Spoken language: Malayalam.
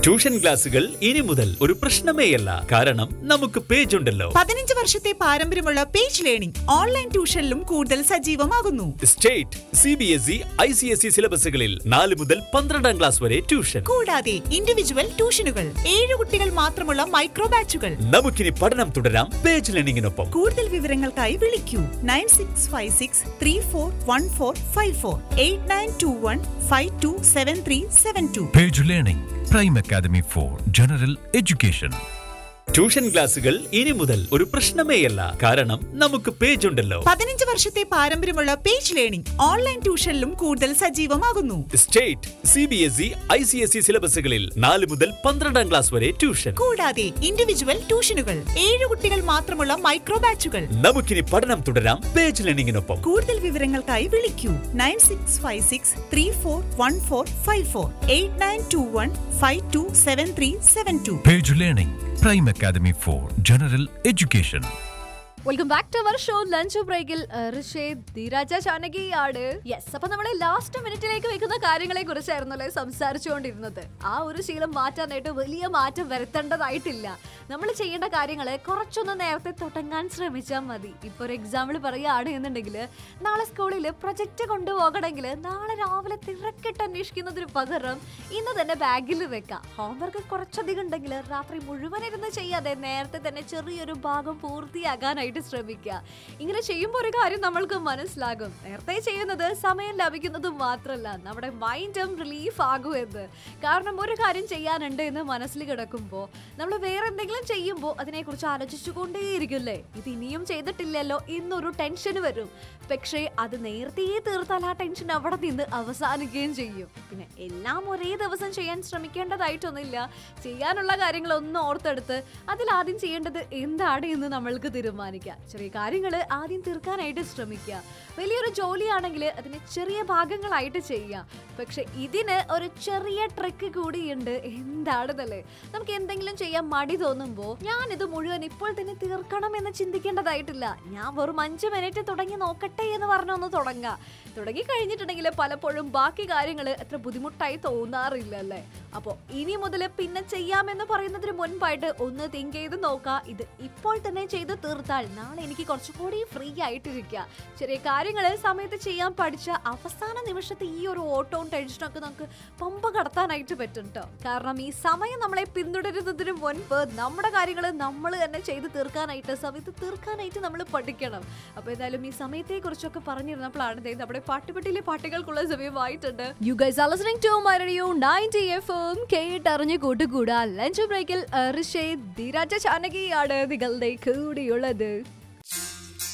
ട്യൂഷൻ ക്ലാസുകൾ ഇനി മുതൽ ഒരു പ്രശ്നമേയല്ല കാരണം നമുക്ക് പേജ് ഉണ്ടല്ലോ പതിനഞ്ച് വർഷത്തെ പാരമ്പര്യമുള്ള പേജ് ലേണിംഗ് ഓൺലൈൻ ട്യൂഷനിലും കൂടുതൽ സജീവമാകുന്നു state C B S E I C S E സിലബസുകളിൽ നാല് മുതൽ പന്ത്രണ്ടാം ക്ലാസ് വരെ ട്യൂഷൻ കൂടാതെ ഇൻഡിവിജ്വൽ ട്യൂഷനുകൾ ഏഴ് കുട്ടികൾ മാത്രമുള്ള മൈക്രോ ബാച്ചുകൾ നമുക്കിനി പഠനം തുടരാം പേജ് ലേണിംഗിനൊപ്പം കൂടുതൽ വിവരങ്ങൾക്കായി വിളിക്കൂ nine six five six three four one four five four eight nine two one five two seven three seven two Page Learning, Prime Academy for General Education. Tuition ക്ലാസുകൾ ഇനി മുതൽ ഒരു പ്രശ്നമേയല്ല കാരണം നമുക്ക് പേജ് ഉണ്ടല്ലോ പതിനഞ്ച് വർഷത്തെ പാരമ്പര്യമുള്ള പേജ് ലേണിംഗ് ഓൺലൈൻ ട്യൂഷനിലും കൂടുതൽ സജീവമാകുന്നു state C B S E I C S E സിലബസുകളിൽ നാല് മുതൽ പന്ത്രണ്ടാം ക്ലാസ് വരെ ട്യൂഷൻ കൂടാതെ ഇൻഡിവിജ്വൽ ട്യൂഷനുകൾ ഏഴ് കുട്ടികൾ മാത്രമുള്ള മൈക്രോ ബാച്ചുകൾ നമുക്കിനി പഠനം തുടരാം പേജ് ലേണിംഗിനൊപ്പം കൂടുതൽ വിവരങ്ങൾക്കായി വിളിക്കൂ nine six five six three four one four five four eight nine two one five two seven three seven two Page Learning, Prime Academy for General Education. Welcome back to our show lunch ബ്രേക്കിൽ ഋഷേദ് ധീരാജ ചാനകിയാണ് യെസ് അപ്പൊ നമ്മളെ ലാസ്റ്റ് മിനിറ്റിലേക്ക് വെക്കുന്ന കാര്യങ്ങളെ കുറിച്ചായിരുന്നല്ലേ സംസാരിച്ചുകൊണ്ടിരുന്നത് ആ ഒരു ശീലം മാറ്റാനായിട്ട് വലിയ മാറ്റം വരുത്തേണ്ടതായിട്ടില്ല നമ്മൾ ചെയ്യേണ്ട കാര്യങ്ങൾ കുറച്ചൊന്ന് നേരത്തെ തുടങ്ങാൻ ശ്രമിച്ചാൽ മതി ഇപ്പൊ ഒരു എക്സാമ്പിൾ പറയുകയാണ് എന്നുണ്ടെങ്കിൽ നാളെ സ്കൂളിൽ പ്രൊജക്റ്റ് കൊണ്ടുപോകണമെങ്കിൽ നാളെ രാവിലെ തിരക്കിട്ട് അന്വേഷിക്കുന്നതിന് പകരം ഇന്ന് തന്നെ ബാഗിൽ വെക്കാം ഹോംവർക്ക് കുറച്ചധികം ഉണ്ടെങ്കിൽ രാത്രി മുഴുവൻ ഇരുന്ന് ചെയ്യാതെ നേരത്തെ തന്നെ ചെറിയൊരു ഭാഗം പൂർത്തിയാകാനായിട്ട് ശ്രമിക്കുക ഇങ്ങനെ ചെയ്യുമ്പോൾ ഒരു കാര്യം നമ്മൾക്ക് മനസ്സിലാകും നേരത്തെ ചെയ്യുന്നത് സമയം ലഭിക്കുന്നതും മാത്രമല്ല നമ്മുടെ മൈൻഡും റിലീഫ് ആകുമെന്ന് കാരണം ഒരു കാര്യം ചെയ്യാനുണ്ട് എന്ന് മനസ്സിൽ കിടക്കുമ്പോൾ നമ്മൾ വേറെ എന്തെങ്കിലും ചെയ്യുമ്പോൾ അതിനെക്കുറിച്ച് ആലോചിച്ചുകൊണ്ടേയിരിക്കില്ലേ ഇത് ഇനിയും ചെയ്തിട്ടില്ലല്ലോ എന്നൊരു ടെൻഷൻ വരും പക്ഷേ അത് നേരത്തെ തീർത്താൽ ആ ടെൻഷൻ അവിടെ നിന്ന് അവസാനിക്കുകയും ചെയ്യും പിന്നെ എല്ലാം ഒരേ ദിവസം ചെയ്യാൻ ശ്രമിക്കേണ്ടതായിട്ടൊന്നുമില്ല ചെയ്യാനുള്ള കാര്യങ്ങൾ ഒന്ന് ഓർത്തെടുത്ത് അതിൽ ആദ്യം ചെയ്യേണ്ടത് എന്താണ് എന്ന് നമ്മൾക്ക് തീരുമാനിക്കാം ചെറിയ കാര്യങ്ങൾ ആദ്യം തീർക്കാനായിട്ട് ശ്രമിക്കുക വലിയൊരു ജോലിയാണെങ്കിൽ അതിനെ ചെറിയ ഭാഗങ്ങളായിട്ട് ചെയ്യുക പക്ഷെ ഇതിന് ഒരു ചെറിയ ട്രിക്ക് കൂടിയുണ്ട് എന്താണെന്നല്ലേ നമുക്ക് എന്തെങ്കിലും ചെയ്യാൻ മടി തോന്നുമ്പോൾ ഞാൻ ഇത് മുഴുവൻ ഇപ്പോൾ തന്നെ തീർക്കണം എന്ന് ചിന്തിക്കേണ്ടതായിട്ടില്ല ഞാൻ വെറും അഞ്ച് മിനിറ്റ് തുടങ്ങി നോക്കട്ടെ എന്ന് പറഞ്ഞൊന്ന് തുടങ്ങാം തുടങ്ങി കഴിഞ്ഞിട്ടുണ്ടെങ്കിൽ പലപ്പോഴും ബാക്കി കാര്യങ്ങൾ അത്ര ബുദ്ധിമുട്ടായി തോന്നാറില്ല അല്ലേ അപ്പോൾ ഇനി മുതൽ പിന്നെ ചെയ്യാമെന്ന് പറയുന്നതിന് മുൻപായിട്ട് ഒന്ന് തിങ്ക് ചെയ്ത് നോക്കുക ഇത് ഇപ്പോൾ തന്നെ ചെയ്ത് തീർത്താൽ നാളെ എനിക്ക് കുറച്ചുകൂടി ഫ്രീ ആയിട്ടിരിക്കുക ചെറിയ കാര്യങ്ങൾ സമയത്ത് ചെയ്യാൻ പഠിച്ച അവസാന നിമിഷത്തെ ഈ ഒരു ഓട്ടവും ടെൻഷനും ഒക്കെ നമുക്ക് പമ്പ കടത്താനായിട്ട് പറ്റും കേട്ടോ കാരണം ഈ സമയം നമ്മളെ പിന്തുടരുന്നതിന് മുൻപ് നമ്മുടെ കാര്യങ്ങൾ നമ്മൾ തന്നെ ചെയ്ത് തീർക്കാനായിട്ട് സമയത്ത് തീർക്കാനായിട്ട് നമ്മൾ പഠിക്കണം അപ്പോൾ എന്തായാലും ഈ സമയത്തെ കുറിച്ചൊക്കെ പറഞ്ഞിരുന്നപ്പോഴാണ് ദേ നമ്മുടെ പാട്ടുപെട്ടിയിലെ പാട്ടുകൾക്കുള്ള സമയമായിട്ടുണ്ട് you guys are listening to my radio 90 FM കേട്ടറിഞ്ഞ് കൂട്ടുകൂടാ ലഞ്ച് ബ്രേക്കിൽ ഋഷേ ധീരാജ ചാനകിയാണ് നിങ്ങളുടെ കൂടെയുള്ളത്